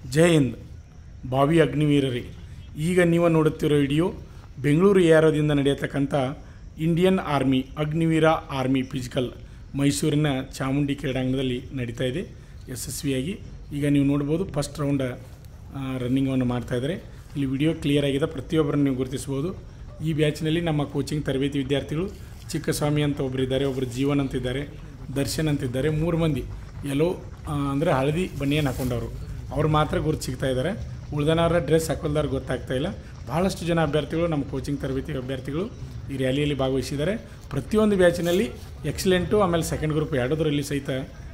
ಜೈ ಹಿಂದ್ ಬಾವಿ ಅಗ್ನಿವೀರರೇ ಈಗ ನೀವು ನೋಡುತ್ತಿರೋ ವಿಡಿಯೋ ಬೆಂಗಳೂರು ಏರೋದಿಂದ ನಡೆಯತಕ್ಕಂಥ Indian army Agniveer army physical ಮೈಸೂರಿನ ಚಾಮುಂಡಿ ಕ್ರೀಡಾಂಗಣದಲ್ಲಿ ನಡೀತಾ ಇದೆ ಯಶಸ್ವಿಯಾಗಿ ಈಗ ನೀವು ನೋಡ್ಬೋದು ಫಸ್ಟ್ ರೌಂಡ್ ರನ್ನಿಂಗನ್ನು ಮಾಡ್ತಾಯಿದ್ದಾರೆ ಇಲ್ಲಿ ವಿಡಿಯೋ ಕ್ಲಿಯರ್ ಆಗಿದೆ ಪ್ರತಿಯೊಬ್ಬರನ್ನು ನೀವು ಗುರುತಿಸ್ಬೋದು ಈ ಬ್ಯಾಚ್ನಲ್ಲಿ ನಮ್ಮ ಕೋಚಿಂಗ್ ತರಬೇತಿ ವಿದ್ಯಾರ್ಥಿಗಳು ಚಿಕ್ಕಸ್ವಾಮಿ ಅಂತ ಒಬ್ಬರಿದ್ದಾರೆ ಒಬ್ಬರು ಜೀವನ್ ಅಂತಿದ್ದಾರೆ ದರ್ಶನ್ ಅಂತಿದ್ದಾರೆ ಮೂರು ಮಂದಿ ಎಲ್ಲೋ ಅಂದರೆ ಹಳದಿ ಬನಿಯನ್ ಹಾಕೊಂಡವರು ಅವ್ರು ಮಾತ್ರ ಗುರುತು ಸಿಗ್ತಾ ಇದ್ದಾರೆ ಉಳ್ದನವರ ಡ್ರೆಸ್ ಹಾಕೊಳ್ದವ್ರು ಗೊತ್ತಾಗ್ತಾ ಇಲ್ಲ ಭಾಳಷ್ಟು ಜನ ಅಭ್ಯರ್ಥಿಗಳು ನಮ್ಮ ಕೋಚಿಂಗ್ ತರಬೇತಿ ಅಭ್ಯರ್ಥಿಗಳು ಈ ರ್ಯಾಲಿಯಲ್ಲಿ ಭಾಗವಹಿಸಿದ್ದಾರೆ ಪ್ರತಿಯೊಂದು ಬ್ಯಾಚಿನಲ್ಲಿ ಎಕ್ಸಲೆಂಟು ಆಮೇಲೆ ಸೆಕೆಂಡ್ ಗ್ರೂಪ್ ಎರಡದರಲ್ಲಿ ಸಹಿತ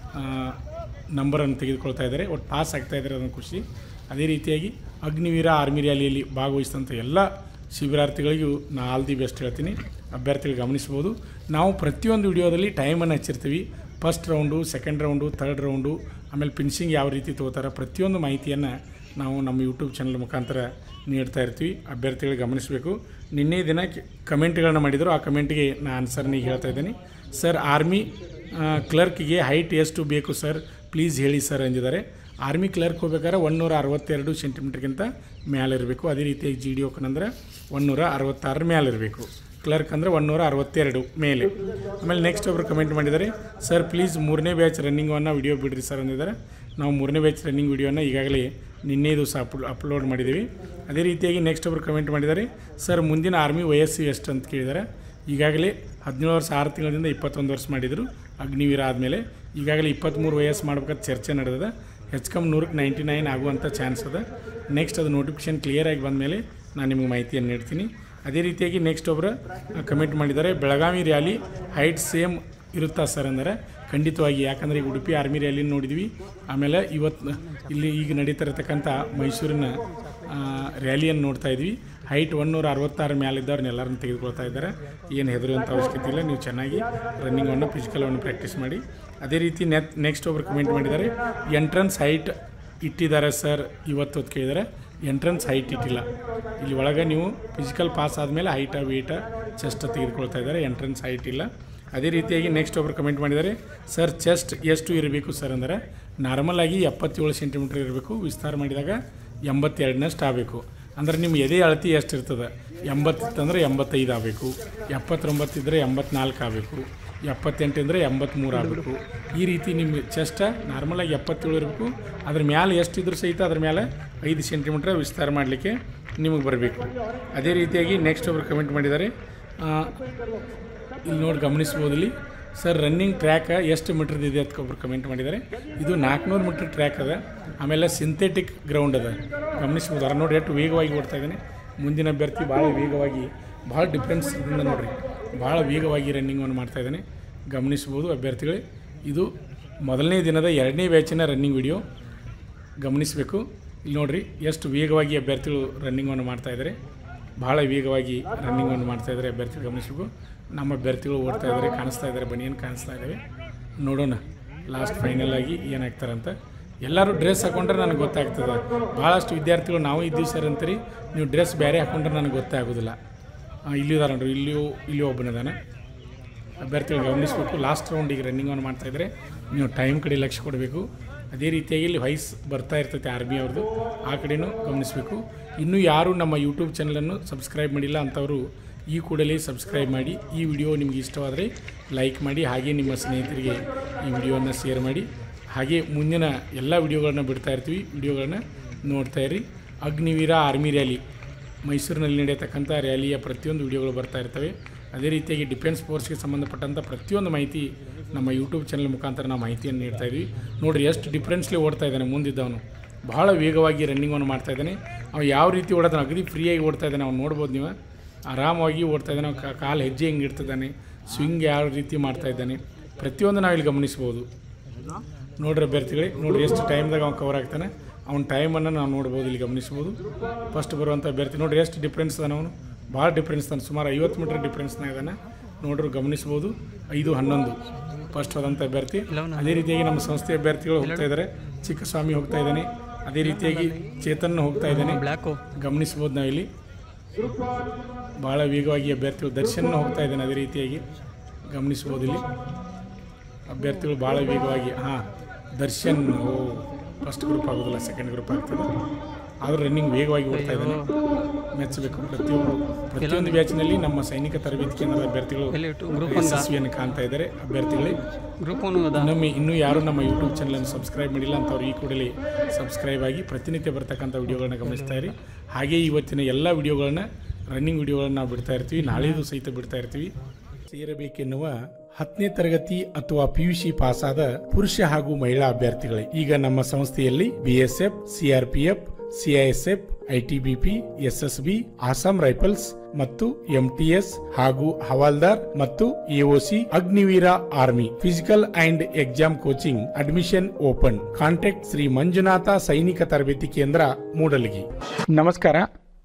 ನಂಬರನ್ನು ತೆಗೆದುಕೊಳ್ತಾ ಇದ್ದಾರೆ ಒಟ್ಟು ಪಾಸ್ ಆಗ್ತಾ ಇದ್ದಾರೆ ಅದನ್ನು ಖುಷಿ ಅದೇ ರೀತಿಯಾಗಿ ಅಗ್ನಿವೀರ ಆರ್ಮಿ ರ್ಯಾಲಿಯಲ್ಲಿ ಭಾಗವಹಿಸಿದಂಥ ಎಲ್ಲ ಶಿಬಿರಾರ್ಥಿಗಳಿಗೂ ನಾ ಆಲ್ ದಿ ಬೆಸ್ಟ್ ಹೇಳ್ತೀನಿ ಅಭ್ಯರ್ಥಿಗಳು ಗಮನಿಸ್ಬೋದು ನಾವು ಪ್ರತಿಯೊಂದು ವಿಡಿಯೋದಲ್ಲಿ ಟೈಮನ್ನು ಹಚ್ಚಿರ್ತೀವಿ first round second round third round ಆಮೇಲೆ ಫಿನಿಶಿಂಗ್ ಯಾವ ರೀತಿ ತೊಗೋತಾರೆ ಪ್ರತಿಯೊಂದು ಮಾಹಿತಿಯನ್ನು ನಾವು ನಮ್ಮ ಯೂಟ್ಯೂಬ್ ಚಾನಲ್ ಮುಖಾಂತರ ನೀಡ್ತಾ ಇರ್ತೀವಿ ಅಭ್ಯರ್ಥಿಗಳು ಗಮನಿಸಬೇಕು ನಿನ್ನೆ ದಿನ ಕಮೆಂಟ್ಗಳನ್ನ ಮಾಡಿದರು ಆ ಕಮೆಂಟ್ಗೆ ನಾನು ಆನ್ಸರ್ನ ಈಗ ಹೇಳ್ತಾ ಇದ್ದೀನಿ ಸರ್ ಆರ್ಮಿ ಕ್ಲರ್ಕ್ಗೆ ಹೈಟ್ ಎಷ್ಟು ಬೇಕು ಸರ್ ಪ್ಲೀಸ್ ಹೇಳಿ ಸರ್ ಅಂದಿದ್ದಾರೆ ಆರ್ಮಿ ಕ್ಲರ್ಕ್ ಹೋಗ್ಬೇಕಾದ್ರೆ ಒನ್ನೂರ ಅರವತ್ತೆರಡು ಸೆಂಟಿಮೀಟ್ರ್ಗಿಂತ ಮೇಲೆ ಇರಬೇಕು ಅದೇ ರೀತಿಯಾಗಿ ಜಿ ಡಿ ಓಕನಂದ್ರೆ ಒನ್ನೂರ ಅರವತ್ತಾರರ ಮೇಲೆ ಇರಬೇಕು ಕ್ಲರ್ಕ್ ಅಂದರೆ ಒನ್ನೂರ ಅರವತ್ತೆರಡು ಮೇಲೆ ಆಮೇಲೆ ನೆಕ್ಸ್ಟ್ ಒಬ್ಬರು ಕಮೆಂಟ್ ಮಾಡಿದ್ದಾರೆ ಸರ್ ಪ್ಲೀಸ್ ಮೂರನೇ ಬ್ಯಾಚ್ ರನ್ನಿಂಗನ್ನು ವಿಡಿಯೋ ಬಿಡ್ರಿ ಸರ್ ಅಂದಿದ್ದಾರೆ ನಾವು ಮೂರನೇ ಬ್ಯಾಚ್ ರನ್ನಿಂಗ್ ವಿಡಿಯೋನ ಈಗಾಗಲೇ ನಿನ್ನೆ ದಿವಸ ಅಪ್ ಅಪ್ಲೋಡ್ ಮಾಡಿದ್ದೀವಿ ಅದೇ ರೀತಿಯಾಗಿ ನೆಕ್ಸ್ಟ್ ಒಬ್ಬರು ಕಮೆಂಟ್ ಮಾಡಿದ್ದಾರೆ ಸರ್ ಮುಂದಿನ ಆರ್ಮಿ ವಯಸ್ಸು ಎಷ್ಟು ಅಂತ ಕೇಳಿದ್ದಾರೆ ಈಗಾಗಲೇ ಹದಿನೇಳು ವರ್ಷ ಆರು ತಿಂಗಳಿಂದ ಇಪ್ಪತ್ತೊಂದು ವರ್ಷ ಮಾಡಿದರು ಅಗ್ನಿವೀರ ಆದಮೇಲೆ ಈಗಾಗಲೇ ಇಪ್ಪತ್ತ್ಮೂರು ವಯಸ್ಸು ಮಾಡ್ಬೇಕಂತ ಚರ್ಚೆ ನಡೆದಿದೆ ಹೆಚ್ಚು ಕಮ್ಮಿ ನೂರಕ್ಕೆ ನೈಂಟಿ ನೈನ್ ಆಗುವಂಥ ಚಾನ್ಸ್ ಅದ ನೆಕ್ಸ್ಟ್ ಅದು ನೋಟಿಫಿಕೇಶನ್ ಕ್ಲಿಯರಾಗಿ ಬಂದಮೇಲೆ ನಾನು ನಿಮಗೆ ಮಾಹಿತಿಯನ್ನು ನೀಡ್ತೀನಿ ಅದೇ ರೀತಿಯಾಗಿ ನೆಕ್ಸ್ಟ್ ಒಬ್ಬರು ಕಮೆಂಟ್ ಮಾಡಿದ್ದಾರೆ ಬೆಳಗಾವಿ ರ್ಯಾಲಿ ಹೈಟ್ ಸೇಮ್ ಇರುತ್ತಾ ಸರ್ ಅಂದರೆ ಖಂಡಿತವಾಗಿ ಯಾಕಂದರೆ ಈಗ ಉಡುಪಿ ಆರ್ಮಿ ರ್ಯಾಲಿನ ನೋಡಿದ್ವಿ ಆಮೇಲೆ ಇವತ್ತು ಇಲ್ಲಿ ಈಗ ನಡೀತಾ ಇರತಕ್ಕಂಥ ಮೈಸೂರಿನ ರ್ಯಾಲಿಯನ್ನು ನೋಡ್ತಾ ಇದ್ವಿ ಹೈಟ್ ಒನ್ನೂರ ಅರವತ್ತಾರು ಮೇಲಿದ್ದವ್ರನ್ನ ಎಲ್ಲರನ್ನು ತೆಗೆದುಕೊಳ್ತಾ ಇದ್ದಾರೆ ಏನು ಹೆದರುವಂಥ ಅವಶ್ಯಕತೆ ಇಲ್ಲ ನೀವು ಚೆನ್ನಾಗಿ ರನ್ನಿಂಗನ್ನು ಫಿಸಿಕಲವನ್ನು ಪ್ರಾಕ್ಟೀಸ್ ಮಾಡಿ ಅದೇ ರೀತಿ ನೆಟ್ ನೆಕ್ಸ್ಟ್ ಒಬ್ರು ಕಮೆಂಟ್ ಮಾಡಿದ್ದಾರೆ ಎಂಟ್ರೆನ್ಸ್ ಹೈಟ್ ಇಟ್ಟಿದ್ದಾರೆ ಸರ್ ಇವತ್ತು ಅಂತ ಕೇಳಿದ್ದಾರೆ ಎಂಟ್ರೆನ್ಸ್ ಹೈಟ್ ಇಟ್ಟಿಲ್ಲ ಇಲ್ಲಿ ಒಳಗೆ ನೀವು ಫಿಸಿಕಲ್ ಪಾಸ್ ಆದಮೇಲೆ ಹೈಟ ವೇಟ ಚೆಸ್ಟ್ ತೆಗೆದುಕೊಳ್ತಾ ಇದ್ದಾರೆ ಎಂಟ್ರೆನ್ಸ್ ಹೈಟ್ ಇಲ್ಲ ಅದೇ ರೀತಿಯಾಗಿ ನೆಕ್ಸ್ಟ್ ಒಬ್ರು ಕಮೆಂಟ್ ಮಾಡಿದ್ದಾರೆ ಸರ್ ಚೆಸ್ಟ್ ಎಷ್ಟು ಇರಬೇಕು ಸರ್ ಅಂದರೆ ನಾರ್ಮಲ್ ಆಗಿ ಎಪ್ಪತ್ತೇಳು ಸೆಂಟಿಮೀಟ್ರ್ ಇರಬೇಕು ವಿಸ್ತಾರ ಮಾಡಿದಾಗ ಎಂಬತ್ತೆರಡನಷ್ಟು ಆಗಬೇಕು ಅಂದ್ರೆ ನಿಮ್ಮ ಎದೆ ಅಳತಿ ಎಷ್ಟು ಇರ್ತದೆ ಎಂಬತ್ತಿತ್ತಂದ್ರೆ ಎಂಬತ್ತೈದು ಆಗಬೇಕು ಎಪ್ಪತ್ತೊಂಬತ್ತಿದ್ರೆ ಎಂಬತ್ನಾಲ್ಕು ಆಗಬೇಕು ಎಪ್ಪತ್ತೆಂಟು ಅಂದರೆ ಎಂಬತ್ತ್ಮೂರು ಆಗಬೇಕು ಈ ರೀತಿ ನಿಮ್ಮ ಚೆಸ್ಟ ನಾರ್ಮಲಾಗಿ ಎಪ್ಪತ್ತೇಳು ಇರಬೇಕು ಅದ್ರ ಮ್ಯಾಲೆ ಎಷ್ಟಿದ್ರು ಸಹಿತ ಅದ್ರ ಮೇಲೆ ಐದು ಸೆಂಟಿಮೀಟ್ರ್ ವಿಸ್ತಾರ ಮಾಡಲಿಕ್ಕೆ ನಿಮಗೆ ಬರಬೇಕು ಅದೇ ರೀತಿಯಾಗಿ ನೆಕ್ಸ್ಟ್ ಒಬ್ರು ಕಮೆಂಟ್ ಮಾಡಿದ್ದಾರೆ ಇಲ್ಲಿ ನೋಡಿ ಗಮನಿಸ್ಬೋದು ಇಲ್ಲಿ ಸರ್ ರನ್ನಿಂಗ್ ಟ್ರ್ಯಾಕ್ ಎಷ್ಟು ಮೀಟ್ರದ್ದು ಇದೆ ಅಂತ ಒಬ್ರು ಕಮೆಂಟ್ ಮಾಡಿದ್ದಾರೆ ಇದು ನಾಲ್ಕುನೂರು ಮೀಟ್ರ್ ಟ್ರ್ಯಾಕ್ ಅದ ಆಮೇಲೆ ಸಿಂಥೆಟಿಕ್ ಗ್ರೌಂಡ್ ಅದ ಗಮನಿಸ್ಬೋದು ಅರ ನೋಡಿ ಎಷ್ಟು ವೇಗವಾಗಿ ಓಡ್ತಾ ಇದ್ದಾನೆ ಮುಂದಿನ ಅಭ್ಯರ್ಥಿ ಭಾಳ ವೇಗವಾಗಿ ಭಾಳ ಡಿಫ್ರೆನ್ಸ್ ಇದರಿಂದ ನೋಡಿರಿ ಭಾಳ ವೇಗವಾಗಿ ರನ್ನಿಂಗನ್ನು ಮಾಡ್ತಾ ಇದ್ದಾನೆ ಗಮನಿಸ್ಬೋದು ಅಭ್ಯರ್ಥಿಗಳೇ ಇದು ಮೊದಲನೇ ದಿನದ ಎರಡನೇ ಬ್ಯಾಚಿನ ರನ್ನಿಂಗ್ ವಿಡಿಯೋ ಗಮನಿಸಬೇಕು ಇಲ್ಲಿ ನೋಡಿರಿ ಎಷ್ಟು ವೇಗವಾಗಿ ಅಭ್ಯರ್ಥಿಗಳು ರನ್ನಿಂಗನ್ನು ಮಾಡ್ತಾಯಿದ್ದಾರೆ ಭಾಳ ವೇಗವಾಗಿ ರನ್ನಿಂಗನ್ನು ಮಾಡ್ತಾಯಿದ್ದಾರೆ ಅಭ್ಯರ್ಥಿಗಳು ಗಮನಿಸಬೇಕು ನಮ್ಮ ಅಭ್ಯರ್ಥಿಗಳು ಓಡ್ತಾ ಇದ್ದಾರೆ ಕಾಣಿಸ್ತಾ ಇದ್ದಾರೆ ಬನಿಯನ್ ಕಾಣಿಸ್ತಾ ಇದ್ದಾವೆ ನೋಡೋಣ ಲಾಸ್ಟ್ ಫೈನಲ್ ಆಗಿ ಏನಾಗ್ತಾರಂತ ಎಲ್ಲರೂ ಡ್ರೆಸ್ ಹಾಕೊಂಡ್ರೆ ನನಗೆ ಗೊತ್ತಾಗ್ತದೆ ಭಾಳಷ್ಟು ವಿದ್ಯಾರ್ಥಿಗಳು ನಾವು ಇದ್ದೀವಿ ಸರ್ ಅಂತೀರಿ ನೀವು ಡ್ರೆಸ್ ಬೇರೆ ಹಾಕೊಂಡ್ರೆ ನನಗೆ ಗೊತ್ತೇ ಆಗೋದಿಲ್ಲ ಇಲ್ಲಿ ಇದಾರೆ ನೋಡ್ರಿ ಇಲ್ಲಿಯೂ ಇಲ್ಲಿ ಒಬ್ಬನಿದ್ದಾನೆ ಅಭ್ಯರ್ಥಿಗಳು ಗಮನಿಸಬೇಕು ಲಾಸ್ಟ್ ರೌಂಡಿಗೆ ರನ್ನಿಂಗನ್ನು ಮಾಡ್ತಾಯಿದ್ರೆ ನೀವು ಟೈಮ್ ಕಡೆ ಲಕ್ಷ್ಯ ಕೊಡಬೇಕು ಅದೇ ರೀತಿಯಾಗಿ ಇಲ್ಲಿ ವಯಸ್ ಬರ್ತಾ ಇರ್ತೈತೆ ಆರ್ಮಿ ಅವ್ರದ್ದು ಆ ಕಡೆನೂ ಗಮನಿಸಬೇಕು ಇನ್ನೂ ಯಾರು ನಮ್ಮ ಯೂಟ್ಯೂಬ್ ಚಾನಲನ್ನು ಸಬ್ಸ್ಕ್ರೈಬ್ ಮಾಡಿಲ್ಲ ಅಂಥವರು ಈ ಕೂಡಲೇ ಸಬ್ಸ್ಕ್ರೈಬ್ ಮಾಡಿ ಈ ವಿಡಿಯೋ ನಿಮಗೆ ಇಷ್ಟವಾದರೆ ಲೈಕ್ ಮಾಡಿ ಹಾಗೆ ನಿಮ್ಮ ಸ್ನೇಹಿತರಿಗೆ ಈ ವಿಡಿಯೋವನ್ನು ಶೇರ್ ಮಾಡಿ ಹಾಗೆ ಮುಂದಿನ ಎಲ್ಲ ವಿಡಿಯೋಗಳನ್ನ ಬಿಡ್ತಾ ಇರ್ತೀವಿ ವಿಡಿಯೋಗಳನ್ನ ನೋಡ್ತಾ ಇರಿ ಅಗ್ನಿವೀರ ಆರ್ಮಿ ರ್ಯಾಲಿ ಮೈಸೂರಿನಲ್ಲಿ ನಡೆಯತಕ್ಕಂಥ ರ್ಯಾಲಿಯ ಪ್ರತಿಯೊಂದು ವಿಡಿಯೋಗಳು ಬರ್ತಾ ಇರ್ತವೆ ಅದೇ ರೀತಿಯಾಗಿ ಡಿಫೆನ್ಸ್ ಫೋರ್ಸ್ಗೆ ಸಂಬಂಧಪಟ್ಟಂಥ ಪ್ರತಿಯೊಂದು ಮಾಹಿತಿ ನಮ್ಮ ಯೂಟ್ಯೂಬ್ ಚಾನಲ್ ಮುಖಾಂತರ ನಾವು ಮಾಹಿತಿಯನ್ನು ನೀಡ್ತಾ ಇದ್ವಿ ನೋಡಿರಿ ಎಷ್ಟು ಡಿಫ್ರೆನ್ಸ್ಲಿ ಓಡ್ತಾ ಇದ್ದಾನೆ ಮುಂದಿದ್ದವನು ಭಾಳ ವೇಗವಾಗಿ ರನ್ನಿಂಗನ್ನು ಮಾಡ್ತಾ ಇದ್ದಾನೆ ಅವ್ನು ಯಾವ ರೀತಿ ಓಡೋದಾನೆ ಅಗದಿ ಫ್ರೀಯಾಗಿ ಓಡ್ತಾ ಇದ್ದಾನೆ ಅವ್ನು ನೋಡ್ಬೋದು ನೀವು ಆರಾಮಾಗಿ ಓಡ್ತಾ ಇದ್ದಾನೆ ಅವ್ನು ಕಾಲು ಹೆಜ್ಜೆ ಹೆಂಗೆ ಇಡ್ತಿದ್ದಾನೆ ಸ್ವಿಂಗ್ ಯಾವ ರೀತಿ ಮಾಡ್ತಾ ಇದ್ದಾನೆ ಪ್ರತಿಯೊಂದು ನಾವಿಲ್ಲಿ ಗಮನಿಸ್ಬೋದು ನೋಡ್ರಿ ಅಭ್ಯರ್ಥಿಗಳೇ ನೋಡ್ರಿ ಎಷ್ಟು ಟೈಮ್ದಾಗ ಅವ್ನು ಕವರ್ ಆಗ್ತಾನೆ ಅವ್ನ ಟೈಮನ್ನು ನಾವು ನೋಡ್ಬೋದು ಇಲ್ಲಿ ಗಮನಿಸ್ಬೋದು ಫಸ್ಟ್ ಬರುವಂಥ ಅಭ್ಯರ್ಥಿ ನೋಡ್ರಿ ಎಷ್ಟು ಡಿಫ್ರೆನ್ಸ್ ಅದಾನ ಅವನು ಭಾಳ ಡಿಫ್ರೆನ್ಸ್ ತಾನೆ ಸುಮಾರು ಐವತ್ತು ಮೀಟ್ರ್ ಡಿಫ್ರೆನ್ಸ್ನಾಗ ಇದ್ದಾನೆ ನೋಡ್ರಿ ಗಮನಿಸ್ಬೋದು ಐದು ಹನ್ನೊಂದು ಫಸ್ಟ್ ಹೋದಂಥ ಅಭ್ಯರ್ಥಿ ಅದೇ ರೀತಿಯಾಗಿ ನಮ್ಮ ಸಂಸ್ಥೆ ಅಭ್ಯರ್ಥಿಗಳು ಹೋಗ್ತಾ ಇದ್ದಾರೆ ಚಿಕ್ಕಸ್ವಾಮಿ ಹೋಗ್ತಾ ಇದ್ದಾನೆ ಅದೇ ರೀತಿಯಾಗಿ ಚೇತನ್ ಹೋಗ್ತಾ ಇದ್ದಾನೆ ಬ್ಲ್ಯಾಕು ಗಮನಿಸ್ಬೋದು ನಾವಿಲ್ಲಿ ಭಾಳ ವೇಗವಾಗಿ ಅಭ್ಯರ್ಥಿಗಳು ದರ್ಶನ ಹೋಗ್ತಾ ಇದ್ದಾನೆ ಅದೇ ರೀತಿಯಾಗಿ ಗಮನಿಸ್ಬೋದು ಇಲ್ಲಿ ಅಭ್ಯರ್ಥಿಗಳು ಭಾಳ ವೇಗವಾಗಿ ಹಾಂ ದರ್ಶನ್ ಓ ಫಸ್ಟ್ ಗ್ರೂಪ್ ಆಗೋದಿಲ್ಲ ಸೆಕೆಂಡ್ ಗ್ರೂಪ್ ಆಗ್ತದೆ ಆದರೂ ರನ್ನಿಂಗ್ ವೇಗವಾಗಿ ಓಡ್ತಾ ಇದ್ದಾನೆ ಮೆಚ್ಚಬೇಕು ಪ್ರತಿಯೊಬ್ಬರು ಪ್ರತಿಯೊಂದು ಬ್ಯಾಚ್ನಲ್ಲಿ ನಮ್ಮ ಸೈನಿಕ ತರಬೇತಿ ಕೇಂದ್ರದ ಅಭ್ಯರ್ಥಿಗಳು ಎಲ್ಲಿ ಗ್ರೂಪ್ ಒಂದ ಯಶಸ್ವಿಯನ್ನು ಕಾಣ್ತಾ ಇದ್ದಾರೆ ಅಭ್ಯರ್ಥಿಗಳೇ ಗ್ರೂಪ್ ಒನ್ ಅದ ಇನ್ನೊಮ್ಮೆ ಇನ್ನೂ ಯಾರು ನಮ್ಮ ಯೂಟ್ಯೂಬ್ ಚಾನಲನ್ನು ಸಬ್ಸ್ಕ್ರೈಬ್ ಮಾಡಿಲ್ಲ ಅಂತವ್ರು ಈ ಕೂಡಲೇ ಸಬ್ಸ್ಕ್ರೈಬ್ ಆಗಿ ಪ್ರತಿನಿತ್ಯ ಬರ್ತಕ್ಕಂಥ ವಿಡಿಯೋಗಳನ್ನ ಗಮನಿಸ್ತಾ ಇರಿ ಹಾಗೆ ಇವತ್ತಿನ ಎಲ್ಲ ವಿಡಿಯೋಗಳನ್ನ ರನ್ನಿಂಗ್ ವಿಡಿಯೋಗಳನ್ನ ನಾವು ಬಿಡ್ತಾ ಇರ್ತೀವಿ ನಾಳೆದು ಸಹಿತ ಬಿಡ್ತಾ ಇರ್ತೀವಿ ಸೇರಬೇಕೆನ್ನುವ ಹತ್ತನೇ ತರಗತಿ ಅಥವಾ ಪಿ ಯು ಸಿ ಪಾಸಾದ ಪುರುಷ ಹಾಗೂ ಮಹಿಳಾ ಅಭ್ಯರ್ಥಿಗಳೇ ಈಗ ನಮ್ಮ ಸಂಸ್ಥೆಯಲ್ಲಿ BSF CRPF CISF ITBP SSB Assam rifles ಮತ್ತು ಎಂಟಿಎಸ್ ಹಾಗೂ ಹವಾಲ್ದಾರ್ ಮತ್ತು AOC Agniveer army physical and exam coaching admission open contact Shri Manjunatha ಸೈನಿಕ ತರಬೇತಿ ಕೇಂದ್ರ ಮೂಡಲಗಿ ನಮಸ್ಕಾರ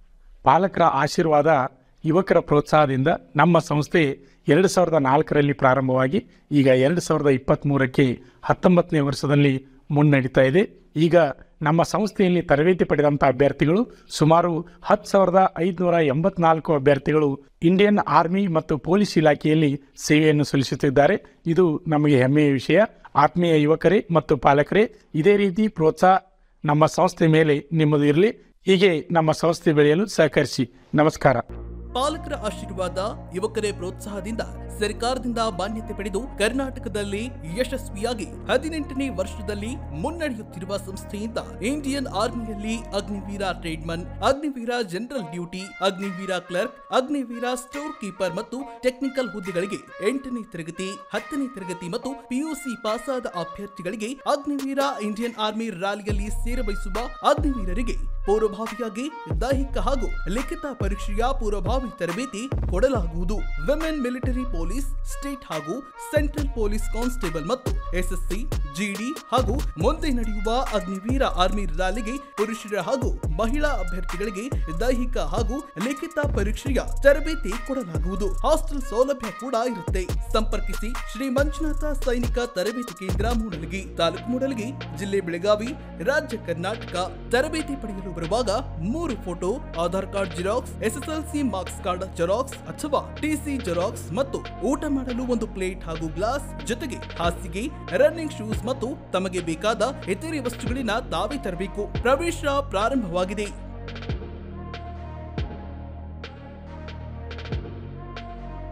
ಪಾಲಕರ ಆಶೀರ್ವಾದ ಯುವಕರ ಪ್ರೋತ್ಸಾಹದಿಂದ ನಮ್ಮ ಸಂಸ್ಥೆ ಎರಡು ಸಾವಿರದ ನಾಲ್ಕರಲ್ಲಿ ಪ್ರಾರಂಭವಾಗಿ ಈಗ ಎರಡು ಸಾವಿರದ ಇಪ್ಪತ್ತ್ಮೂರಕ್ಕೆ ಹತ್ತೊಂಬತ್ತನೇ ವರ್ಷದಲ್ಲಿ ಮುನ್ನಡೀತಾ ಇದೆ ಈಗ ನಮ್ಮ ಸಂಸ್ಥೆಯಲ್ಲಿ ತರಬೇತಿ ಪಡೆದಂಥ ಅಭ್ಯರ್ಥಿಗಳು ಸುಮಾರು ಹತ್ತು ಸಾವಿರದ ಐದುನೂರ ಎಂಬತ್ನಾಲ್ಕು ಅಭ್ಯರ್ಥಿಗಳು ಇಂಡಿಯನ್ ಆರ್ಮಿ ಮತ್ತು ಪೊಲೀಸ್ ಇಲಾಖೆಯಲ್ಲಿ ಸೇವೆಯನ್ನು ಸಲ್ಲಿಸುತ್ತಿದ್ದಾರೆ ಇದು ನಮಗೆ ಹೆಮ್ಮೆಯ ವಿಷಯ ಆತ್ಮೀಯ ಯುವಕರೇ ಮತ್ತು ಪಾಲಕರೇ ಇದೇ ರೀತಿ ಪ್ರೋತ್ಸಾಹ ನಮ್ಮ ಸಂಸ್ಥೆ ಮೇಲೆ ನಿಮ್ಮದು ಇರಲಿ ಹೀಗೆ ನಮ್ಮ ಸಂಸ್ಥೆ ಬೆಳೆಯಲು ಸಹಕರಿಸಿ ನಮಸ್ಕಾರ ಪಾಲಕರ ಆಶೀರ್ವಾದ ಯುವಕರೇ ಪ್ರೋತ್ಸಾಹದಿಂದ ಸರ್ಕಾರದಿಂದ ಮಾನ್ಯತೆ ಪಡೆದು ಕರ್ನಾಟಕದಲ್ಲಿ ಯಶಸ್ವಿಯಾಗಿ ಹದಿನೆಂಟನೇ ವರ್ಷದಲ್ಲಿ ಮುನ್ನಡೆಯುತ್ತಿರುವ ಸಂಸ್ಥೆಯಿಂದ ಇಂಡಿಯನ್ ಆರ್ಮಿಯಲ್ಲಿ Agniveer tradesman Agniveer general duty Agniveer clerk Agniveer store keeper ಮತ್ತು ಟೆಕ್ನಿಕಲ್ ಹುದ್ದೆಗಳಿಗೆ ಎಂಟನೇ ತರಗತಿ ಹತ್ತನೇ ತರಗತಿ ಮತ್ತು ಪಿಯುಸಿ ಪಾಸಾದ ಅಭ್ಯರ್ಥಿಗಳಿಗೆ ಅಗ್ನಿವೀರ ಇಂಡಿಯನ್ ಆರ್ಮಿ ರ್ಯಾಲಿಯಲ್ಲಿ ಸೇರಬಯಸುವ ಅಗ್ನಿವೀರರಿಗೆ ಪೂರ್ವಭಾವಿಯಾಗಿ ದೈಹಿಕ ಹಾಗೂ ಲಿಖಿತ ಪರೀಕ್ಷೆಯ ಪೂರ್ವಭಾವಿ ತರಬೇತಿ ಕೊಡಲಾಗುವುದು ವಿಮೆನ್ ಮಿಲಿಟರಿ ಪೊಲೀಸ್ ಸ್ಟೇಟ್ ಹಾಗೂ ಸೆಂಟ್ರಲ್ ಪೊಲೀಸ್ ಕಾನ್ಸ್ಟೇಬಲ್ ಮತ್ತು ಎಸ್ಎಸ್ಸಿ ಜಿಡಿ ಹಾಗೂ ಮುಂದೆ ನಡೆಯುವ ಅಗ್ನಿವೀರ ಆರ್ಮಿ ರ್ಯಾಲಿಗೆ ಪುರುಷರ ಹಾಗೂ ಮಹಿಳಾ ಅಭ್ಯರ್ಥಿಗಳಿಗೆ ದೈಹಿಕ ಹಾಗೂ ಲಿಖಿತ ಪರೀಕ್ಷೆಯ ತರಬೇತಿ ಕೊಡಲಾಗುವುದು ಹಾಸ್ಟೆಲ್ ಸೌಲಭ್ಯ ಕೂಡ ಇರುತ್ತೆ ಸಂಪರ್ಕಿಸಿ ಶ್ರೀ ಮಂಜುನಾಥ ಸೈನಿಕ ತರಬೇತಿ ಕೇಂದ್ರ ಮೂಡಲಗಿ ತಾಲೂಕು ಮೂಡಲಗಿ ಜಿಲ್ಲೆ ಬೆಳಗಾವಿ ರಾಜ್ಯ ಕರ್ನಾಟಕ ತರಬೇತಿ ಪಡೆಯಲು ಬರುವಾಗ ಮೂರು photo Aadhaar card xerox SSLC marks card xerox ಅಥವಾ ಟಿಸಿ ಜೆರಾಕ್ಸ್ ಮತ್ತು ಊಟ ಮಾಡಲು ಒಂದು ಪ್ಲೇಟ್ ಹಾಗೂ ಗ್ಲಾಸ್ ಜೊತೆಗೆ ಹಾಸಿಗೆ ರನ್ನಿಂಗ್ ಶೂಸ್ ಮತ್ತು ತಮಗೆ ಬೇಕಾದ ಇತರೆ ವಸ್ತುಗಳಿನ ತಾವೇ ತರಬೇಕು ಪ್ರವೇಶ ಪ್ರಾರಂಭವಾಗಿದೆ